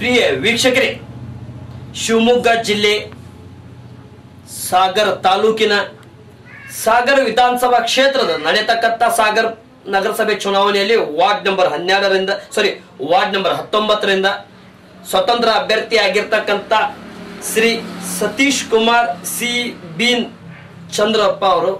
ಪ್ರಿಯ ವೀಕ್ಷಕರೇ ಶಿವಮೊಗ್ಗ ಜಿಲ್ಲೆ ಸಾಗರ ತಾಲೂಕಿನ ಸಾಗರ ವಿಧಾನಸಭಾ ಕ್ಷೇತ್ರದ ನಡೆಯತಕ್ಕಂತ ಸಾಗರ್ ನಗರಸಭೆ ಚುನಾವಣೆಯಲ್ಲಿ ವಾರ್ಡ್ ನಂಬರ್ ಹನ್ನೆರಡರಿಂದ ಸಾರಿ ವಾರ್ಡ್ ನಂಬರ್ ಹತ್ತೊಂಬತ್ತರಿಂದ ಸ್ವತಂತ್ರ ಅಭ್ಯರ್ಥಿ ಆಗಿರ್ತಕ್ಕಂಥ ಶ್ರೀ ಸತೀಶ್ ಕುಮಾರ್ ಸಿ ಬೀನ್ ಚಂದ್ರಪ್ಪ ಅವರು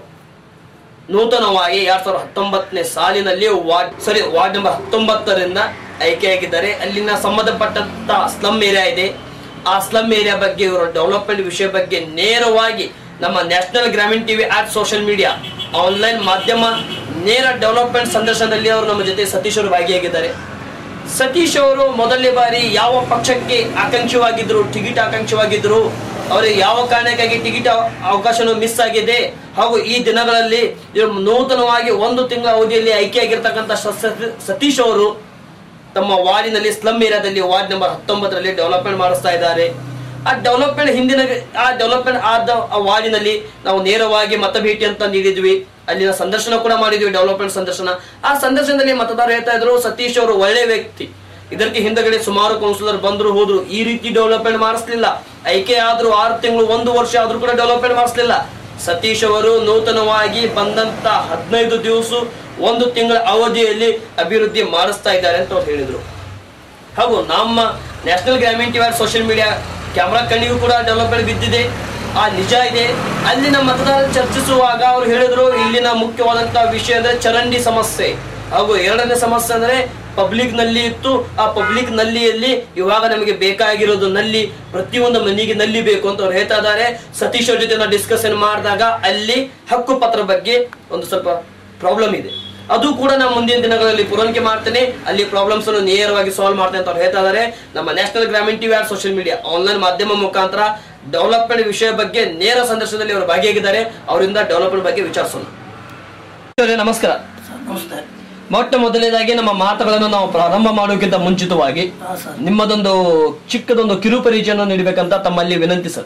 ನೂತನವಾಗಿ ಎರಡ್ ಸಾವಿರದ ಹತ್ತೊಂಬತ್ತನೇ ಸಾಲಿನಲ್ಲಿ ವಾರ್ಡ್ ಸಾರಿ ವಾರ್ಡ್ ನಂಬರ್ ಹತ್ತೊಂಬತ್ತರಿಂದ ಆಯ್ಕೆಯಾಗಿದ್ದಾರೆ ಅಲ್ಲಿನ ಸಂಬಂಧಪಟ್ಟಂತ ಸ್ಲಮ್ ಏರಿಯಾ ಇದೆ ಆ ಸ್ಲಮ್ ಏರಿಯಾ ಬಗ್ಗೆ ಇವರ ಡೆವಲಪ್ಮೆಂಟ್ ವಿಷಯ ಬಗ್ಗೆ ನೇರವಾಗಿ ನಮ್ಮ national Grameena TV at social media online ಮಾಧ್ಯಮ ನೇರ ಡೆವಲಪ್ಮೆಂಟ್ ಸಂದರ್ಶನದಲ್ಲಿ ಅವರು ನಮ್ಮ ಜೊತೆ ಸತೀಶ್ ಅವರು ಭಾಗಿಯಾಗಿದ್ದಾರೆ ಸತೀಶ್ ಅವರು ಮೊದಲನೇ ಬಾರಿ ಯಾವ ಪಕ್ಷಕ್ಕೆ ಆಕಾಂಕ್ಷಿವಾಗಿದ್ರು ಟಿಕೆಟ್ ಆಕಾಂಕ್ಷಿವಾಗಿದ್ರು ಅವರಿಗೆ ಯಾವ ಕಾರಣಕ್ಕಾಗಿ ಟಿಕೆಟ್ ಅವಕಾಶನೂ ಮಿಸ್ ಆಗಿದೆ ಹಾಗೂ ಈ ದಿನಗಳಲ್ಲಿ ಇವ್ರು ನೂತನವಾಗಿ ಒಂದು ತಿಂಗಳ ಅವಧಿಯಲ್ಲಿ ಆಯ್ಕೆಯಾಗಿರ್ತಕ್ಕಂಥ ಸ- ಸ- ಸತೀಶ್ ಅವರು ತಮ್ಮ ವಾರ್ಡಿನಲ್ಲಿ ಸ್ಲಮ್ ಏರಿಯಾದಲ್ಲಿ ವಾರ್ಡ್ ನಂಬರ್ ಹತ್ತೊಂಬತ್ತರಲ್ಲಿ ಡೆವಲಪ್ಮೆಂಟ್ ಮಾಡಿಸ್ತಾ ಇದ್ದಾರೆ ಆ ಡೆವಲಪ್ಮೆಂಟ್ ಹಿಂದಿನ ಆ ಡೆವಲಪ್ಮೆಂಟ್ ಆದ ಆ ವಾರ್ಡಿನಲ್ಲಿ ನಾವು ನೇರವಾಗಿ ಮತ ಭೇಟಿ ಅಂತ ನೀಡಿದ್ವಿ ಅಲ್ಲಿನ ಸಂದರ್ಶನ ಕೂಡ ಮಾಡಿದ್ವಿ ಡೆವಲಪ್ಮೆಂಟ್ ಸಂದರ್ಶನ ಆ ಸಂದರ್ಶನದಲ್ಲಿ ಮತದಾರರು ಹೇಳ್ತಾ ಇದ್ರು ಸತೀಶ್ ಅವರು ಒಳ್ಳೆ ವ್ಯಕ್ತಿ ಇದಕ್ಕೆ ಹಿಂದಗಡೆ ಸುಮಾರು ಕೌನ್ಸಿಲರ್ ಬಂದ್ರು ಹೋದ್ರು ಈ ರೀತಿ ಡೆವಲಪ್ಮೆಂಟ್ ಮಾಡಿಸ್ಲಿಲ್ಲ ಆಯ್ಕೆ ಆದ್ರೂ ಆರು ತಿಂಗಳು ಒಂದು ವರ್ಷ ಆದ್ರೂ ಕೂಡ ಡೆವಲಪ್ಮೆಂಟ್ ಮಾಡಿಸ್ಲಿಲ್ಲ ಸತೀಶ್ ಅವರು ನೂತನವಾಗಿ ಬಂದಂತ ಹದಿನೈದು ದಿವಸ ಒಂದು ತಿಂಗಳ ಅವಧಿಯಲ್ಲಿ ಅಭಿವೃದ್ಧಿ ಮಾಡಿಸ್ತಾ ಇದ್ದಾರೆ ಅಂತ ಅವ್ರು ಹೇಳಿದ್ರು ಹಾಗೂ ನಮ್ಮ national Grameena TV social media camera ಕಣ್ಣಿಗೂ ಕೂಡ ಡೆವಲಪ್ಮೆಂಟ್ ಬಿದ್ದಿದೆ ಆ ನಿಜ ಇದೆ ಅಲ್ಲಿನ ಮತದಾರರು ಚರ್ಚಿಸುವಾಗ ಅವರು ಹೇಳಿದ್ರು ಇಲ್ಲಿನ ಮುಖ್ಯವಾದಂತ ವಿಷಯ ಅಂದ್ರೆ ಚರಂಡಿ ಸಮಸ್ಯೆ ಹಾಗೂ ಎರಡನೇ ಸಮಸ್ಯೆ ಅಂದ್ರೆ ಪಬ್ಲಿಕ್ ನಲ್ಲಿ ಇತ್ತು ಆ ಪಬ್ಲಿಕ್ ನಲ್ಲಿಯಲ್ಲಿ ಇವಾಗ ನಮಗೆ ಬೇಕಾಗಿರೋದು ನಲ್ಲಿ ಪ್ರತಿಯೊಂದು ಮನೆಗೆ ನಲ್ಲಿ ಬೇಕು ಅಂತ ಅವ್ರು ಹೇಳ್ತಾ ಇದ್ದಾರೆ ಸತೀಶ್ ಅವ್ರ ಜೊತೆ ನಾವು ಡಿಸ್ಕಷನ್ ಮಾಡಿದಾಗ ಅಲ್ಲಿ ಹಕ್ಕು ಪತ್ರ ಬಗ್ಗೆ ಒಂದು ಸ್ವಲ್ಪ ಪ್ರಾಬ್ಲಮ್ ಇದೆ ಅದು ಕೂಡ ನಾನು ಮುಂದಿನ ದಿನಗಳಲ್ಲಿ ಪೂರೈಕೆ ಮಾಡ್ತೇನೆ ಅಲ್ಲಿ ಪ್ರಾಬ್ಲಮ್ಸ್ ಅನ್ನು ನೇರವಾಗಿ ಸಾಲ್ವ್ ಮಾಡ್ತೇನೆ ಅಂತ ಅವ್ರು ಹೇಳ್ತಾ ಇದ್ದಾರೆ ನಮ್ಮ national Grameena TV or social media online ಮಾಧ್ಯಮ ಮುಖಾಂತರ ಡೆವಲಪ್ಮೆಂಟ್ ವಿಷಯ ಬಗ್ಗೆ ನೇರ ಸಂದರ್ಶನದಲ್ಲಿ ಅವರು ಭಾಗಿಯಾಗಿದ್ದಾರೆ ಅವರಿಂದ ಡೆವಲಪ್ಮೆಂಟ್ ಬಗ್ಗೆ ವಿಚಾರಿಸೋಣ ಅವರೇ, ನಮಸ್ಕಾರ ಸರ್ ನಮಸ್ತೆ ಮೊಟ್ಟ ಮೊದಲನೇದಾಗಿ ನಮ್ಮ ಮಾತುಗಳನ್ನು ನಾವು ಪ್ರಾರಂಭ ಮಾಡೋಕ್ಕಿಂತ ಮುಂಚಿತವಾಗಿ ಹಾಂ ಸರ್ ನಿಮ್ಮದೊಂದು ಚಿಕ್ಕದೊಂದು ಕಿರು ಪರಿಚಯವನ್ನು ನೀಡಬೇಕಂತ ತಮ್ಮಲ್ಲಿ ವಿನಂತಿ ಸರ್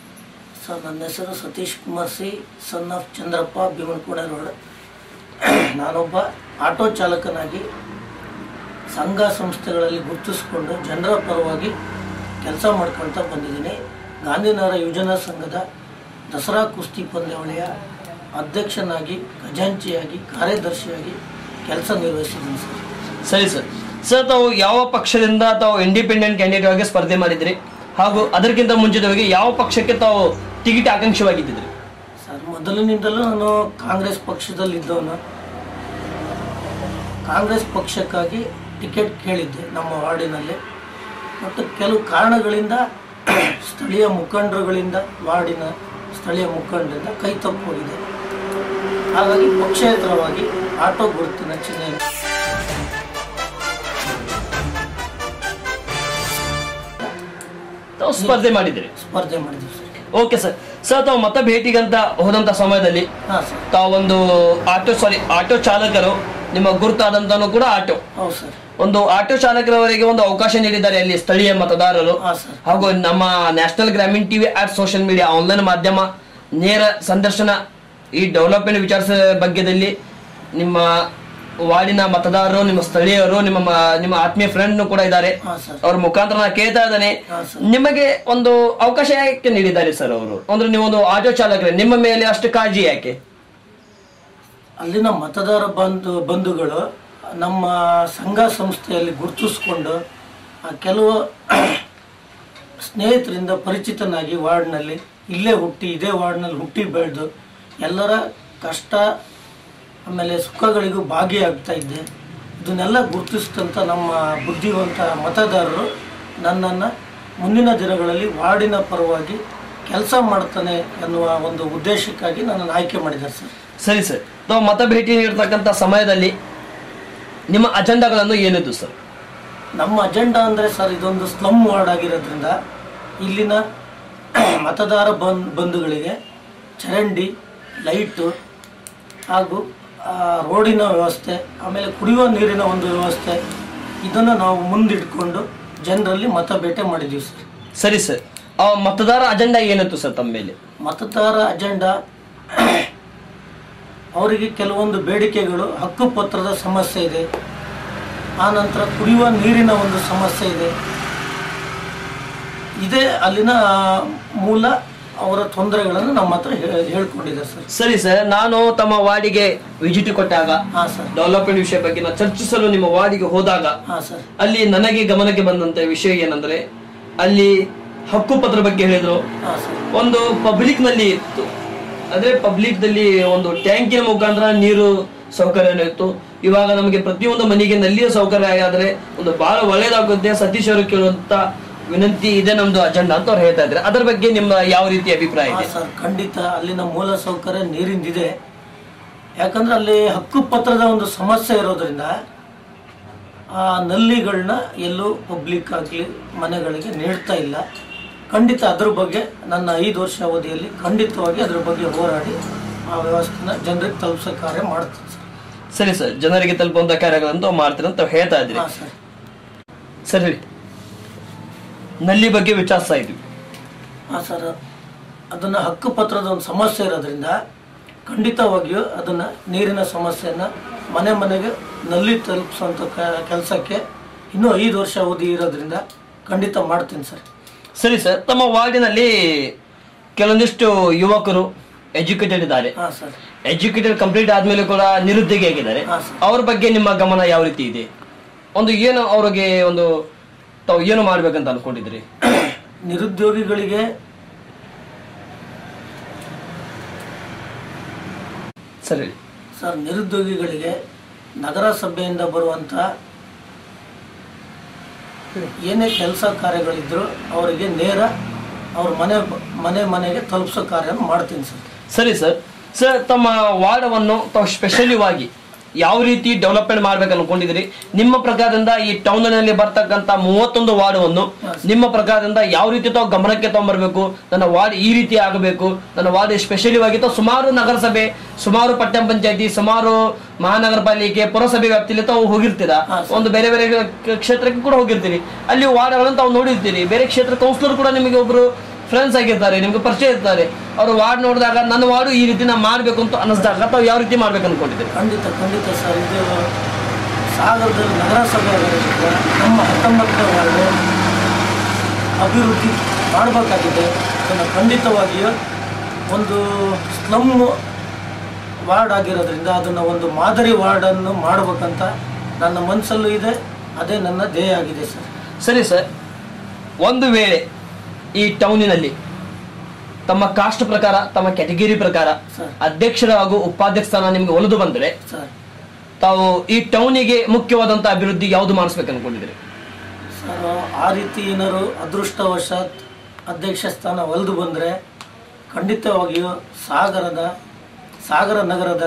ಸರ್ ನನ್ನ ಹೆಸರು Satish Kumar C son of Chandrappa Bhimanakoda road ನಾನೊಬ್ಬ ಆಟೋ ಚಾಲಕನಾಗಿ ಸಂಘ ಸಂಸ್ಥೆಗಳಲ್ಲಿ ಗುರುತಿಸಿಕೊಂಡು ಜನರ ಪರವಾಗಿ ಕೆಲಸ ಮಾಡ್ಕೊಳ್ತಾ ಬಂದಿದ್ದೀನಿ ಗಾಂಧಿನಗರ ಯೋಜನಾ ಸಂಘದ ದಸರಾ ಕುಸ್ತಿ ಪಂದ್ಯಾವಳಿಯ ಅಧ್ಯಕ್ಷನಾಗಿ ಖಜಾಂಚಿಯಾಗಿ ಕಾರ್ಯದರ್ಶಿಯಾಗಿ ಕೆಲಸ ನಿರ್ವಹಿಸಿದ್ದೀನಿ ಸರ್ ಸರಿ ಸರ್ ಸರ್ ತಾವು ಯಾವ ಪಕ್ಷದಿಂದ ತಾವು ಇಂಡಿಪೆಂಡೆಂಟ್ ಕ್ಯಾಂಡಿಡೇಟ್ ಆಗಿ ಸ್ಪರ್ಧೆ ಮಾಡಿದ್ರಿ ಹಾಗೂ ಅದಕ್ಕಿಂತ ಮುಂಚಿತವಾಗಿ ಯಾವ ಪಕ್ಷಕ್ಕೆ ತಾವು ಟಿಕೆಟ್ ಆಕಾಂಕ್ಷಿವಾಗಿದ್ದಿದ್ರಿ ಸರ್ ಮೊದಲಿನಿಂದಲೂ ನಾನು ಕಾಂಗ್ರೆಸ್ ಪಕ್ಷದಲ್ಲಿದ್ದವನು ಕಾಂಗ್ರೆಸ್ ಪಕ್ಷಕ್ಕಾಗಿ ಟಿಕೆಟ್ ಕೇಳಿದ್ದೆ ನಮ್ಮ ವಾರ್ಡಿನಲ್ಲಿ ಮತ್ತು ಕೆಲವು ಕಾರಣಗಳಿಂದ ಸ್ಥಳೀಯ ಮುಖಂಡರುಗಳಿಂದ ವಾರ್ಡಿನ ಸ್ಥಳೀಯ ಮುಖಂಡರಿಂದ ಕೈ ತಪ್ಪೋಗಿದೆ ಹಾಗಾಗಿ ಪಕ್ಷೇತರವಾಗಿ ಆಟೋ ಗುರುತಿನ ಚಿಹ್ನೆ ತಾವು ಸ್ಪರ್ಧೆ ಮಾಡಿದ್ರಿ ಸ್ಪರ್ಧೆ ಮಾಡಿದ್ವಿ ಸರ್ ಓಕೆ ಸರ್ ಸರ್ ತಾವು ಮತ ಭೇಟಿಗಂತ ಹೋದಂತ ಸಮಯದಲ್ಲಿ ಹಾಂ ಸರ್ ತಾವೊಂದು ಆಟೋ ಸಾರಿ ಆಟೋ ಚಾಲಕರು ನಿಮ್ಮ ಗುರುತಾದಂತನು ಕೂಡ ಆಟೋ ಹೌದು ಸರ್ ಒಂದು ಆಟೋ ಚಾಲಕರವರಿಗೆ ಒಂದು ಅವಕಾಶ ನೀಡಿದ್ದಾರೆ ಅಲ್ಲಿ ಸ್ಥಳೀಯ ಮತದಾರರು ಹಾಂ ಸರ್ ಹಾಗೂ ನಮ್ಮ national Grameena TV at social media online ಮಾಧ್ಯಮ ನೇರ ಸಂದರ್ಶನ ಈ ಡೆವಲಪ್ಮೆಂಟ್ ವಿಚಾರಿಸ ಬಗ್ಗೆದಲ್ಲಿ ನಿಮ್ಮ ವಾರ್ಡಿನ ಮತದಾರರು ನಿಮ್ಮ ಸ್ಥಳೀಯರು ನಿಮ್ಮ ಮ- ನಿಮ್ಮ ಆತ್ಮೀಯ ಫ್ರೆಂಡ್ ಕೂಡ ಇದ್ದಾರೆ ಹಾಂ ಸರ್ ಅವ್ರ ಮುಖಾಂತರ ನಾ ಕೇಳ್ತಾ ಇದ್ದಾನೆ ಹಾಂ ಸರ್ ನಿಮಗೆ ಒಂದು ಅವಕಾಶ ಯಾಕೆ ನೀಡಿದ್ದಾರೆ ಸರ್ ಅವರು ಅಂದ್ರೆ ನೀವು ಒಂದು ಆಟೋ ಚಾಲಕರೇ ನಿಮ್ಮ ಮೇಲೆ ಅಷ್ಟು ಕಾಳಜಿ ಯಾಕೆ ಅಲ್ಲಿನ ಮತದಾರ ಬಂಧು ಬಂಧುಗಳು ನಮ್ಮ ಸಂಘ ಸಂಸ್ಥೆಯಲ್ಲಿ ಗುರುತಿಸ್ಕೊಂಡು ಆ ಕೆಲವು ಸ್ನೇಹಿತರಿಂದ ಪರಿಚಿತನಾಗಿ ವಾರ್ಡ್ನಲ್ಲಿ ಇಲ್ಲೇ ಹುಟ್ಟಿ ಇದೇ ವಾರ್ಡ್ನಲ್ಲಿ ಹುಟ್ಟಿ ಬೆಳೆದು ಎಲ್ಲರ ಕಷ್ಟ ಆಮೇಲೆ ಸುಖಗಳಿಗೂ ಭಾಗಿಯಾಗ್ತಾ ಇದ್ದೆ ಇದನ್ನೆಲ್ಲ ಗುರುತಿಸಿದಂಥ ನಮ್ಮ ಬುದ್ಧಿವಂತ ಮತದಾರರು ನನ್ನನ್ನು ಮುಂದಿನ ದಿನಗಳಲ್ಲಿ ವಾರ್ಡಿನ ಪರವಾಗಿ ಕೆಲಸ ಮಾಡ್ತಾನೆ ಎನ್ನುವ ಒಂದು ಉದ್ದೇಶಕ್ಕಾಗಿ ನನ್ನನ್ನು ಆಯ್ಕೆ ಮಾಡಿದ್ದಾರೆ ಸರ್ ಸರಿ ಸರ್ ತಾವು ಮತ ಭೇಟಿ ನೀಡತಕ್ಕಂತ ಸಮಯದಲ್ಲಿ ನಿಮ್ಮ ಅಜೆಂಡಾಗಳನ್ನು ಏನಿದ್ದು ಸರ್ ನಮ್ಮ ಅಜೆಂಡಾ ಅಂದರೆ ಸರ್ ಇದೊಂದು ಸ್ಲಮ್ ವಾರ್ಡ್ ಆಗಿರೋದ್ರಿಂದ ಇಲ್ಲಿನ ಮತದಾರ ಬಂದ್ ಬಂಧುಗಳಿಗೆ ಚರಂಡಿ ಲೈಟು ಹಾಗೂ ಆ, ರೋಡಿನ ವ್ಯವಸ್ಥೆ ಆಮೇಲೆ ಕುಡಿಯುವ ನೀರಿನ ಒಂದು ವ್ಯವಸ್ಥೆ ಇದನ್ನು ನಾವು ಮುಂದಿಟ್ಕೊಂಡು ಜನರಲ್ಲಿ ಮತ ಬೇಟೆ ಮಾಡಿದ್ದೀವಿ ಸರ್ ಸರಿ ಸರ್ ಆ ಮತದಾರ ಅಜೆಂಡಾ ಏನಿತ್ತು ಸರ್ ತಮ್ಮ ಮೇಲೆ ಮತದಾರ ಅಜೆಂಡಾ ಅವರಿಗೆ ಕೆಲವೊಂದು ಬೇಡಿಕೆಗಳು ಹಕ್ಕುಪತ್ರದ ಸಮಸ್ಯೆ ಇದೆ ಆನಂತರ ಕುಡಿಯುವ ನೀರಿನ ಒಂದು ಸಮಸ್ಯೆ ಇದೆ ಇದೇ ಅಲ್ಲಿನ ಮೂಲ ಅವರ ತೊಂದರೆಗಳನ್ನು ನಮ್ಮ ಹತ್ರ ಹೇ- ಹೇಳ್ಕೊಂಡಿದ್ದಾರೆ ಸರ್ ಸರಿ ಸರ್ ನಾನು ತಮ್ಮ ವಾರ್ಡಿಗೆ ವಿಸಿಟ್ ಕೊಟ್ಟಾಗ ಹಾಂ ಸರ್ ಡೆವಲಪ್ಮೆಂಟ್ ವಿಷಯ ಬಗ್ಗೆ ನಾನು ಚರ್ಚಿಸಲು ನಿಮ್ಮ ವಾರ್ಡಿಗೆ ಹೋದಾಗ ಹಾಂ ಸರ್ ಅಲ್ಲಿ ನನಗೆ ಗಮನಕ್ಕೆ ಬಂದಂತ ವಿಷಯ ಏನಂದ್ರೆ ಅಲ್ಲಿ ಹಕ್ಕುಪತ್ರ ಬಗ್ಗೆ ಹೇಳಿದ್ರು ಹಾಂ ಸರ್ ಒಂದು ಪಬ್ಲಿಕ್ ನಲ್ಲಿ ಇತ್ತು ಅದೇ ಪಬ್ಲಿಕ್ ದಲ್ಲಿ ಒಂದು ಟ್ಯಾಂಕಿನ ಮುಖಾಂತರ ನೀರು ಸೌಕರ್ಯ ಇತ್ತು ಇವಾಗ ನಮಗೆ ಪ್ರತಿಯೊಂದು ಮನೆಗೆ ನಲ್ಲಿಯ ಸೌಕರ್ಯ ಆದ್ರೆ ಒಂದು ಬಹಳ ಒಳ್ಳೇದಾಗುತ್ತೆ ಸತೀಶ್ ಅವರು ಕೇಳುವಂತ ವಿನಂತಿ ಇದೆ ನಮ್ದು ಅಜೆಂಡಾ ಅಂತ ಅವ್ರು ಹೇಳ್ತಾ ಇದ್ರೆ ಅದರ ಬಗ್ಗೆ ನಿಮ್ಮ ಯಾವ ರೀತಿ ಅಭಿಪ್ರಾಯ ಹಾಂ ಇದೆ ಸರ್ ಖಂಡಿತ ಅಲ್ಲಿನ ಮೂಲ ಸೌಕರ್ಯ ನೀರಿಂದಿದೆ ಯಾಕಂದ್ರೆ ಅಲ್ಲಿ ಹಕ್ಕುಪತ್ರದ ಒಂದು ಸಮಸ್ಯೆ ಇರೋದ್ರಿಂದ ಆ ನಲ್ಲಿಗಳನ್ನ ಎಲ್ಲೂ ಪಬ್ಲಿಕ್ ಆಗಲಿ ಮನೆಗಳಿಗೆ ನೀಡ್ತಾ ಇಲ್ಲ ಖಂಡಿತ ಅದ್ರ ಬಗ್ಗೆ ನನ್ನ ಐದು ವರ್ಷ ಅವಧಿಯಲ್ಲಿ ಖಂಡಿತವಾಗಿ ಅದ್ರ ಬಗ್ಗೆ ಹೋರಾಡಿ ಆ ವ್ಯವಸ್ಥೆನ ಜನರಿಗೆ ತಲುಪಿಸೋ ಕಾರ್ಯ ಮಾಡ್ತೀನಿ ಸರ್ ಸರಿ ಸರ್ ಜನರಿಗೆ ತಲುಪುವಂತ ಕಾರ್ಯಗಳಂತ ಮಾಡ್ತೀರಿ ಅಂತ ಹೇಳ್ತಾ ಇದ್ರಿ ಹಾಂ ಸರ್ ಸರಿ ಹೇಳಿ ನಲ್ಲಿ ಬಗ್ಗೆ ವಿಚಾರಿಸ್ತಾ ಇದ್ವಿ ಹಾಂ ಸರ್ ಅದನ್ನು ಹಕ್ಕುಪತ್ರದ ಒಂದು ಸಮಸ್ಯೆ ಇರೋದ್ರಿಂದ ಖಂಡಿತವಾಗಿಯೂ ಅದನ್ನು ನೀರಿನ ಸಮಸ್ಯೆಯನ್ನು ಮನೆ ಮನೆಗೆ ನಲ್ಲಿ ತಲುಪಿಸುವಂಥ ಕೆಲಸಕ್ಕೆ ಇನ್ನೂ ಐದು ವರ್ಷ ಅವಧಿ ಇರೋದ್ರಿಂದ ಖಂಡಿತ ಮಾಡ್ತೀನಿ ಸರ್ ಸರಿ ಸರ್ ತಮ್ಮ ವಾರ್ಡಿನಲ್ಲಿ ಕೆಲವೊಂದಿಷ್ಟು ಯುವಕರು ಎಜುಕೇಟೆಡ್ ಇದ್ದಾರೆ ಹಾಂ ಸರ್ ಎಜುಕೇಟೆಡ್ ಕಂಪ್ಲೀಟ್ ಆದ್ಮೇಲೆ ಕೂಡ ನಿರುದ್ಯೋಗಿ ಆಗಿದ್ದಾರೆ ಹಾಂ ಸರ್ ಅವ್ರ ಬಗ್ಗೆ ನಿಮ್ಮ ಗಮನ ಯಾವ ರೀತಿ ಇದೆ ಒಂದು ಏನು ಅವ್ರಿಗೆ ಒಂದು ತಾವು ಏನು ಮಾಡ್ಬೇಕಂತ ಅನ್ಕೊಂಡಿದ್ರಿ ನಿರುದ್ಯೋಗಿಗಳಿಗೆ ಸರಿ ಸರ್ ನಿರುದ್ಯೋಗಿಗಳಿಗೆ ನಗರಸಭೆಯಿಂದ ಬರುವಂಥ ಏನೇ ಕೆಲಸ ಕಾರ್ಯಗಳಿದ್ರು ಅವರಿಗೆ ನೇರ ಅವ್ರ ಮನೆ ಮನೆ ಮನೆಗೆ ತಲುಪಿಸೋ ಕಾರ್ಯ ಮಾಡ್ತೀನಿ ಸರ್ ಸರಿ ಸರ್ ಸರ್ ತಮ್ಮ ವಾರ್ಡವನ್ನು ತಾವು ಸ್ಪೆಷಲಿವಾಗಿ ಯಾವ ರೀತಿ ಡೆವಲಪ್ಮೆಂಟ್ ಮಾಡ್ಬೇಕು ಅನ್ಕೊಂಡಿದ್ರಿ ನಿಮ್ಮ ಪ್ರಕಾರದಿಂದ ಈ ಟೌನ್ ನಲ್ಲಿ ಬರ್ತಕ್ಕಂತ ಮೂವತ್ತೊಂದು ವಾರ್ಡವನ್ನು ನಿಮ್ಮ ಪ್ರಕಾರದಿಂದ ಯಾವ ರೀತಿ ತಾವು ಗಮನಕ್ಕೆ ತಗೊಂಡ್ಬರ್ಬೇಕು ನನ್ನ ವಾರ್ಡ್ ಈ ರೀತಿ ಆಗಬೇಕು ನನ್ನ ವಾರ್ಡ್ ಸ್ಪೆಷಲಿ ಆಗಿ ತಾವು ಸುಮಾರು ನಗರಸಭೆ ಸುಮಾರು ಪಟ್ಟಣ ಪಂಚಾಯತಿ ಸುಮಾರು ಮಹಾನಗರ ಪಾಲಿಕೆ ಪುರಸಭೆ ವ್ಯಾಪ್ತಿಯಲ್ಲಿ ತಾವು ಹೋಗಿರ್ತೀರಾ ಒಂದು ಬೇರೆ ಬೇರೆ ಕ್ಷೇತ್ರಕ್ಕೆ ಕೂಡ ಹೋಗಿರ್ತೀರಿ ಅಲ್ಲಿ ವಾರ್ಡ್ಗಳನ್ನು ತಾವು ನೋಡಿರ್ತೀರಿ ಬೇರೆ ಕ್ಷೇತ್ರ ಕೌನ್ಸಿಲರ್ ಕೂಡ ನಿಮಗೆ ಒಬ್ರು ಫ್ರೆಂಡ್ಸ್ ಆಗಿರ್ತಾರೆ ನಿಮ್ಗೆ ಪರಿಚಯ ಇರ್ತಾರೆ ಅವರು ವಾರ್ಡ್ ನೋಡಿದಾಗ ನನ್ನ ವಾರ್ಡು ಈ ರೀತಿ ನಾ ಮಾಡ್ಬೇಕು ಅಂತ ಅನಿಸ್ದಾಗ ತಾವು ಯಾವ ರೀತಿ ಮಾಡ್ಬೇಕು ಅನ್ಕೊಂಡಿದ್ದೀರಿ ಖಂಡಿತ ಖಂಡಿತ ಸರ್ ಇದು ಸಾಗರದಲ್ಲಿ ನಗರಸಭೆ ಆಗೋದ್ರಿಂದ ನಮ್ಮ ಹತ್ತೊಂಬತ್ತನೇ ವಾರ್ಡು ಅಭಿವೃದ್ಧಿ ಮಾಡಬೇಕಾಗಿದೆ ಅದನ್ನು ಖಂಡಿತವಾಗಿಯೂ ಒಂದು ಸ್ಲಮ್ ವಾರ್ಡ್ ಆಗಿರೋದ್ರಿಂದ ಅದನ್ನು ಒಂದು ಮಾದರಿ ವಾರ್ಡನ್ನು ಮಾಡಬೇಕಂತ ನನ್ನ ಮನಸ್ಸಲ್ಲೂ ಇದೆ ಅದೇ ನನ್ನ ಧ್ಯೇಯ ಆಗಿದೆ ಸರ್ ಸರಿ ಸರ್ ಒಂದು ವೇಳೆ ಈ ಟೌನಿನಲ್ಲಿ ತಮ್ಮ ಕಾಸ್ಟ್ ಪ್ರಕಾರ ತಮ್ಮ ಕ್ಯಾಟಗಿರಿ ಪ್ರಕಾರ ಸರ್ ಅಧ್ಯಕ್ಷರ ಹಾಗೂ ಉಪಾಧ್ಯಕ್ಷ ಸ್ಥಾನ ನಿಮ್ಗೆ ಒಲಿದು ಬಂದರೆ ಸರ್ ತಾವು ಈ ಟೌನಿಗೆ ಮುಖ್ಯವಾದಂತ ಅಭಿವೃದ್ಧಿ ಯಾವುದು ಮಾಡಿಸ್ಬೇಕು ಅನ್ಕೊಂಡಿದ್ದೀರಿ ಸರ್ ಆ ರೀತಿ ಏನಾದ್ರು ಅದೃಷ್ಟವಶಾತ್ ಅಧ್ಯಕ್ಷ ಸ್ಥಾನ ಒಲಿದು ಬಂದರೆ ಖಂಡಿತವಾಗಿಯೂ ಸಾಗರದ ಸಾಗರ ನಗರದ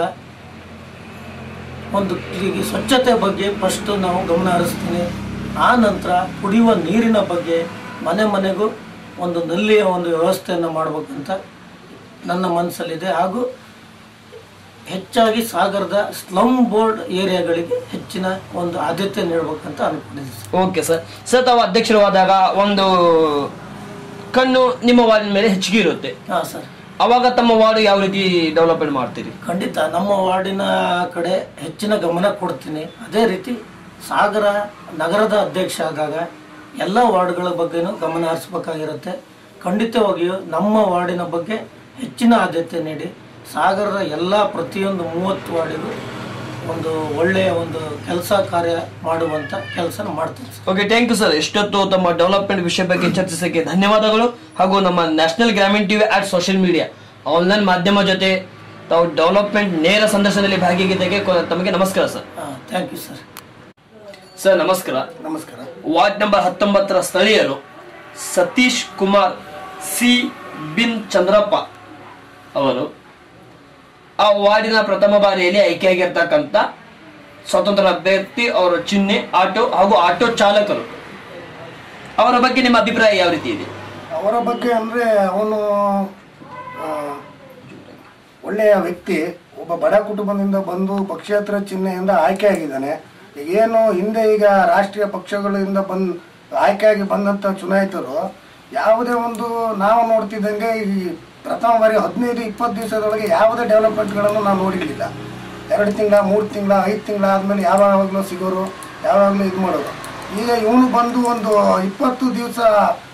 ಒಂದು ಈ ಸ್ವಚ್ಛತೆ ಬಗ್ಗೆ ಫಸ್ಟು ನಾವು ಗಮನ ಹರಿಸ್ತೀನಿ ಆ ನಂತರ ಕುಡಿಯುವ ನೀರಿನ ಬಗ್ಗೆ ಮನೆ ಮನೆಗೂ ಒಂದು ನಲ್ಲಿಯ ಒಂದು ವ್ಯವಸ್ಥೆಯನ್ನು ಮಾಡಬೇಕಂತ ನನ್ನ ಮನಸ್ಸಲ್ಲಿದೆ ಹಾಗೂ ಹೆಚ್ಚಾಗಿ ಸಾಗರದ ಸ್ಲಮ್ ಬೋರ್ಡ್ ಏರಿಯಾಗಳಿಗೆ ಹೆಚ್ಚಿನ ಒಂದು ಆದ್ಯತೆ ನೀಡಬೇಕಂತ ಅನ್ಕೊಂಡಿದ್ದೀನಿ ಸರ್. ಓಕೆ ಸರ್ ಸರ್ ತಾವು ಅಧ್ಯಕ್ಷರವಾದಾಗ ಒಂದು ಕಣ್ಣು ನಿಮ್ಮ ವಾರ್ಡಿನ ಮೇಲೆ ಹೆಚ್ಚಿಗೆ ಇರುತ್ತೆ ಹಾಂ ಸರ್ ಅವಾಗ ತಮ್ಮ ವಾರ್ಡ್ ಯಾವ ರೀತಿ ಡೆವಲಪ್ಮೆಂಟ್ ಮಾಡ್ತೀರಿ ಖಂಡಿತ ನಮ್ಮ ವಾರ್ಡಿನ ಕಡೆ ಹೆಚ್ಚಿನ ಗಮನ ಕೊಡ್ತೀನಿ ಅದೇ ರೀತಿ ಸಾಗರ ನಗರದ ಅಧ್ಯಕ್ಷ ಆದಾಗ ಎಲ್ಲ ವಾರ್ಡ್ಗಳ ಬಗ್ಗೆನೂ ಗಮನ ಹರಿಸ್ಬೇಕಾಗಿರುತ್ತೆ ಖಂಡಿತವಾಗಿಯೂ ನಮ್ಮ ವಾರ್ಡಿನ ಬಗ್ಗೆ ಹೆಚ್ಚಿನ ಆದ್ಯತೆ ನೀಡಿ ಸಾಗರದ ಎಲ್ಲ ಪ್ರತಿಯೊಂದು ಮೂವತ್ತು ವಾರ್ಡಿಗೂ ಒಂದು ಒಳ್ಳೆಯ ಒಂದು ಕೆಲಸ ಕಾರ್ಯ ಮಾಡುವಂಥ ಕೆಲಸ ಮಾಡ್ತೀನಿ sir okay thank you sir ಎಷ್ಟೊತ್ತು ತಮ್ಮ ಡೆವಲಪ್ಮೆಂಟ್ ವಿಷಯ ಬಗ್ಗೆ ಚರ್ಚಿಸಕ್ಕೆ ಧನ್ಯವಾದಗಳು ಹಾಗೂ ನಮ್ಮ national Grameena TV at social media online ಮಾಧ್ಯಮ ಜೊತೆ ತಾವು ಡೆವಲಪ್ಮೆಂಟ್ ನೇರ ಸಂದರ್ಶನದಲ್ಲಿ ಭಾಗಿಯಾಗಿದ್ದಕ್ಕೆ ಕೊ- ತಮಗೆ ನಮಸ್ಕಾರ ಸರ್ ಹಾಂ ಥ್ಯಾಂಕ್ ಯು ಸರ್ ಸರ್ ನಮಸ್ಕಾರ ನಮಸ್ಕಾರ ವಾರ್ಡ್ ನಂಬರ್ ಹತ್ತೊಂಬತ್ತರ ಸ್ಥಳೀಯರು ಸತೀಶ್ ಕುಮಾರ್ ಸಿ ಬಿನ್ ಚಂದ್ರಪ್ಪ ಅವರು ಆ ವಾರ್ಡಿನ ಪ್ರಥಮ ಬಾರಿಯಲ್ಲಿ ಆಯ್ಕೆಯಾಗಿರ್ತಕ್ಕಂಥ ಸ್ವತಂತ್ರ ಅಭ್ಯರ್ಥಿ ಅವರ ಚಿಹ್ನೆ ಆಟೋ ಹಾಗೂ ಆಟೋ ಚಾಲಕರು ಅವರ ಬಗ್ಗೆ ನಿಮ್ಮ ಅಭಿಪ್ರಾಯ ಯಾವ ರೀತಿ ಇದೆ ಅವರ ಬಗ್ಗೆ ಅಂದರೆ ಅವನು ಆ, ಒಳ್ಳೆಯ ವ್ಯಕ್ತಿ ಒಬ್ಬ ಬಡ ಕುಟುಂಬದಿಂದ ಬಂದು ಪಕ್ಷೇತರ ಚಿಹ್ನೆಯಿಂದ ಆಯ್ಕೆಯಾಗಿದ್ದಾನೆ ಏನು ಹಿಂದೆ ಈಗ ರಾಷ್ಟ್ರೀಯ ಪಕ್ಷಗಳಿಂದ ಬಂದ್ ಆಯ್ಕೆಯಾಗಿ ಬಂದಂಥ ಚುನಾಯಿತರು ಯಾವುದೇ ಒಂದು ನಾವು ನೋಡ್ತಿದ್ದಂಗೆ ಈ ಪ್ರಥಮ ಬಾರಿ ಹದಿನೈದು ಇಪ್ಪತ್ತು ದಿವಸದೊಳಗೆ ಯಾವುದೇ ಡೆವಲಪ್ಮೆಂಟ್ಗಳನ್ನು ನಾವು ನೋಡಿರಲಿಲ್ಲ ಎರಡು ತಿಂಗಳ ಮೂರು ತಿಂಗಳ ಐದು ತಿಂಗಳ ಆದಮೇಲೆ ಯಾವಾಗಲೂ ಸಿಗೋರು ಯಾವಾಗಲೂ ಇದು ಮಾಡೋರು ಈಗ ಇವನು ಬಂದು ಒಂದು ಇಪ್ಪತ್ತು ದಿವಸ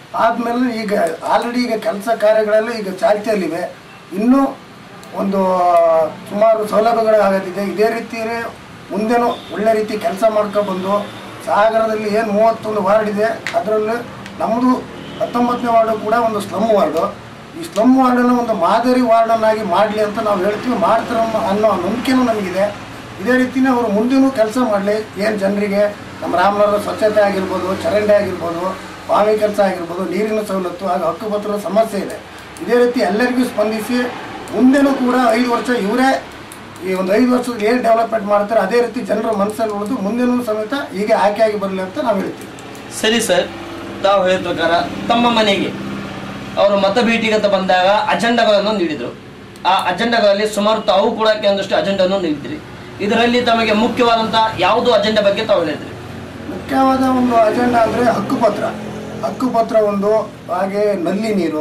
ಆದಮೇಲೆ ಈಗ ಆಲ್ರೆಡಿ ಈಗ ಕೆಲಸ ಕಾರ್ಯಗಳೆಲ್ಲ ಈಗ ಚಾಲ್ತಿಯಲ್ಲಿವೆ ಇನ್ನೂ ಒಂದು ಸುಮಾರು ಸೌಲಭ್ಯಗಳು ಆಗತ್ತಿದೆ ಇದೇ ರೀತಿ ಮುಂದೆನೂ ಒಳ್ಳೆ ರೀತಿ ಕೆಲಸ ಮಾಡ್ಕೊಬಂದು ಸಾಗರದಲ್ಲಿ ಏನು ಮೂವತ್ತೊಂದು ವಾರ್ಡ್ ಇದೆ ಅದರಲ್ಲಿ ನಮ್ಮದು ಹತ್ತೊಂಬತ್ತನೇ ವಾರ್ಡು ಕೂಡ ಒಂದು ಸ್ಲಮ್ ವಾರ್ಡು ಈ ಸ್ಲಮ್ ವಾರ್ಡನ್ನು ಒಂದು ಮಾದರಿ ವಾರ್ಡನ್ನಾಗಿ ಮಾಡಲಿ ಅಂತ ನಾವು ಹೇಳ್ತೀವಿ ಮಾಡ್ತಾರೆ ಅನ್ನೋ ನಂಬಿಕೆನೂ ನಮಗಿದೆ ಇದೇ ರೀತಿನೇ ಅವರು ಮುಂದೆನೂ ಕೆಲಸ ಮಾಡಲಿ ಏನು ಜನರಿಗೆ ನಮ್ಮ ರಾಮನಗರದ ಸ್ವಚ್ಛತೆ ಆಗಿರ್ಬೋದು ಚರಂಡಿ ಆಗಿರ್ಬೋದು ಬಾವಿ ಕೆಲಸ ಆಗಿರ್ಬೋದು ನೀರಿನ ಸವಲತ್ತು ಹಾಗೂ ಹಕ್ಕುಪತ್ರದ ಸಮಸ್ಯೆ ಇದೆ ಇದೇ ರೀತಿ ಎಲ್ಲರಿಗೂ ಸ್ಪಂದಿಸಿ ಮುಂದೆನೂ ಕೂಡ ಐದು ವರ್ಷ ಇವರೇ ಈ ಒಂದು ಐದು ವರ್ಷದಲ್ಲಿ ಏನು ಡೆವಲಪ್ಮೆಂಟ್ ಮಾಡ್ತಾರೆ ಅದೇ ರೀತಿ ಜನರ ಮನಸ್ಸಲ್ಲಿ ಉಳಿದು ಮುಂದೆನೂ ಸಮೇತ ಹೀಗೆ ಆಯ್ಕೆಯಾಗಿ ಬರಲಿ ಅಂತ ನಾವು ಹೇಳ್ತೀವಿ ಸರಿ ಸರ್ ತಾವು ಹೇಳಿದ ಪ್ರಕಾರ ತಮ್ಮ ಮನೆಗೆ ಅವರು ಮತ ಭೇಟಿಗಂತ ಬಂದಾಗ ಅಜೆಂಡಾಗಳನ್ನು ನೀಡಿದರು ಆ ಅಜೆಂಡಾಗಳಲ್ಲಿ ಸುಮಾರು ತಾವು ಕೂಡ ಕೆಲವೊಂದಷ್ಟು ಅಜೆಂಡನ್ನು ನೀಡಿದ್ರಿ ಇದರಲ್ಲಿ ತಮಗೆ ಮುಖ್ಯವಾದಂತಹ ಯಾವುದು ಅಜೆಂಡಾ ಬಗ್ಗೆ ತಾವು ಹೇಳಿದ್ರಿ ಮುಖ್ಯವಾದ ಒಂದು ಅಜೆಂಡಾ ಅಂದರೆ ಹಕ್ಕುಪತ್ರ ಹಕ್ಕುಪತ್ರ ಒಂದು ಹಾಗೆ ನಲ್ಲಿ ನೀರು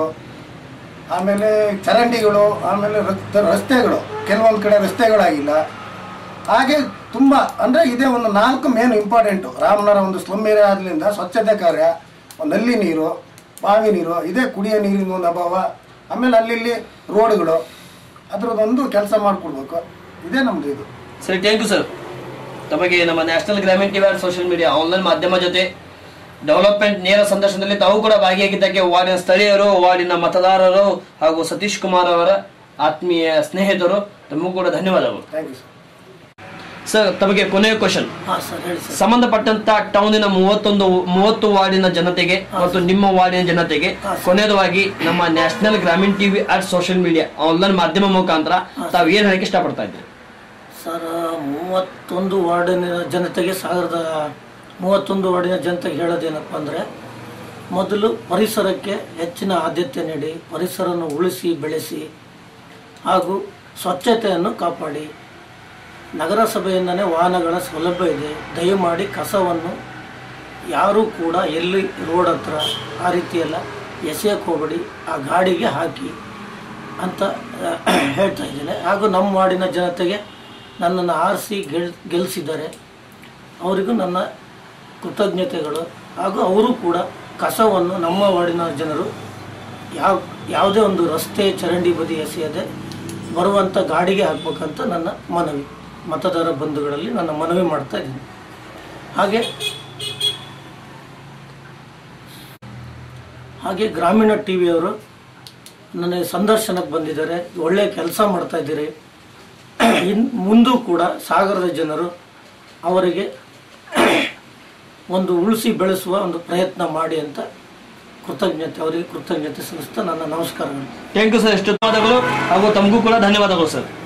ಆಮೇಲೆ ಚರಂಡಿಗಳು ಆಮೇಲೆ ರಸ್ತೆ ರಸ್ತೆಗಳು ಕೆಲವೊಂದು ಕಡೆ ರಸ್ತೆಗಳಾಗಿಲ್ಲ ಹಾಗೆ ತುಂಬ ಅಂದರೆ ಇದೇ ಒಂದು ನಾಲ್ಕು ಮೇನ್ ಇಂಪಾರ್ಟೆಂಟು ರಾಮನಗರ ಒಂದು ಸ್ಲಮ್ ಏರಿಯಾ ಆದ್ರಿಂದ ಸ್ವಚ್ಛತೆ ಕಾರ್ಯ ಒಂದು ನಲ್ಲಿ ನೀರು ಬಾವಿ ನೀರು ಇದೇ ಕುಡಿಯೋ ನೀರಿನ ಒಂದು ಅಭಾವ ಆಮೇಲೆ ಅಲ್ಲಿ ರೋಡ್ಗಳು ಅದರದ್ದೊಂದು ಕೆಲಸ ಮಾಡಿಕೊಡ್ಬೇಕು ಇದೇ ನಮ್ಮದು ಇದು ಸರಿ ಥ್ಯಾಂಕ್ ಯು ಸರ್ ತಮಗೆ ನಮ್ಮ national Grameena TV or social media online ಮಾಧ್ಯಮ ಜೊತೆ ಡೆವಲಪ್ಮೆಂಟ್ ನೇರ ಸಂದರ್ಶನದಲ್ಲಿ ತಾವು ಕೂಡ ಭಾಗಿಯಾಗಿದ್ದಕ್ಕೆ ವಾರ್ಡಿನ ಸ್ಥಳೀಯರು ವಾರ್ಡಿನ ಮತದಾರರು ಹಾಗೂ ಸತೀಶ್ ಕುಮಾರ್ ಅವರ ಆತ್ಮೀಯ ಸ್ನೇಹಿತರು ತಮಗೂ ಕೂಡ ಧನ್ಯವಾದಗಳು ಥ್ಯಾಂಕ್ ಯು ಸರ್ ಸರ್ ತಮಗೆ ಕೊನೆಯ ಕ್ವಶನ್ ಹಾಂ ಸರ್ ಹೇಳಿ ಸರ್ ಸಂಬಂಧಪಟ್ಟಂತ ಟೌನಿನ ಮೂವತ್ತೊಂದು ಮೂವತ್ತು ವಾರ್ಡಿನ ಜನತೆಗೆ ಮತ್ತು ನಿಮ್ಮ ವಾರ್ಡಿನ ಜನತೆಗೆ ಕೊನೆಯದಾಗಿ ನಮ್ಮ national Grameena TV at social media online ಮಾಧ್ಯಮ ಮುಖಾಂತರ ತಾವು ಏನ್ ಹೇಳಕ್ಕೆ ಇಷ್ಟಪಡ್ತಾ ಇದ್ದೀರಿ ಸರ್ ಮೂವತ್ತೊಂದು ವಾರ್ಡಿನ ಜನತೆಗೆ ಸಾವಿರದ ಮೂವತ್ತೊಂದು ವಾರ್ಡಿನ ಜನತೆಗೆ ಹೇಳೋದೇನಪ್ಪ ಅಂದರೆ ಮೊದಲು ಪರಿಸರಕ್ಕೆ ಹೆಚ್ಚಿನ ಆದ್ಯತೆ ನೀಡಿ ಪರಿಸರವನ್ನು ಉಳಿಸಿ ಬೆಳೆಸಿ ಹಾಗೂ ಸ್ವಚ್ಛತೆಯನ್ನು ಕಾಪಾಡಿ ನಗರಸಭೆಯಿಂದನೇ ವಾಹನಗಳ ಸೌಲಭ್ಯ ಇದೆ ದಯಮಾಡಿ ಕಸವನ್ನು ಯಾರೂ ಕೂಡ ಎಲ್ಲಿ ರೋಡ್ ಹತ್ರ ಆ ರೀತಿ ಎಲ್ಲ ಎಸೆಯಕ್ಕೆ ಹೋಗಬೇಡಿ ಆ ಗಾಡಿಗೆ ಹಾಕಿ ಅಂತ ಆ, ಹೇಳ್ತಾ ಇದ್ದೇನೆ ಹಾಗೂ ನಮ್ಮ ವಾರ್ಡಿನ ಜನತೆಗೆ ನನ್ನನ್ನು ಆರಿಸಿ ಗೆಲ್ ಗೆಲ್ಲಿಸಿದ್ದಾರೆ ಅವರಿಗೂ ನನ್ನ ಕೃತಜ್ಞತೆಗಳು ಹಾಗೂ ಅವರು ಕೂಡ ಕಸವನ್ನು ನಮ್ಮ ವಾರ್ಡಿನ ಜನರು ಯಾವ ಯಾವುದೇ ಒಂದು ರಸ್ತೆ ಚರಂಡಿ ಬದಿ ಎಸೆಯದೆ ಬರುವಂಥ ಗಾಡಿಗೆ ಹಾಕ್ಬೇಕಂತ ನನ್ನ ಮನವಿ ಮತದಾರ ಬಂಧುಗಳಲ್ಲಿ ನನ್ನ ಮನವಿ ಮಾಡ್ತಾ ಇದ್ದೀನಿ ಹಾಗೆ ಹಾಗೆ ಗ್ರಾಮೀಣ ಟಿ ವಿಯವರು ನನಗೆ ಸಂದರ್ಶನಕ್ಕೆ ಬಂದಿದ್ದಾರೆ ಒಳ್ಳೆ ಕೆಲಸ ಮಾಡ್ತಾ ಇದ್ದೀರಿ ಇನ್ ಮುಂದೂ ಕೂಡ ಸಾಗರದ ಜನರು ಅವರಿಗೆ ಒಂದು ಉಳಿಸಿ ಬೆಳೆಸುವ ಒಂದು ಪ್ರಯತ್ನ ಮಾಡಿ ಅಂತ ಕೃತಜ್ಞತೆ ಅವರಿಗೆ ಕೃತಜ್ಞತೆ ಸಲ್ಲಿಸ್ತಾ ನನ್ನ ನಮಸ್ಕಾರಗಳು ಥ್ಯಾಂಕ್ ಯು ಸರ್ ಎಷ್ಟು ಧನ್ಯವಾದಗಳು ಹಾಗೂ ತಮಗೂ ಕೂಡ ಧನ್ಯವಾದಗಳು ಸರ್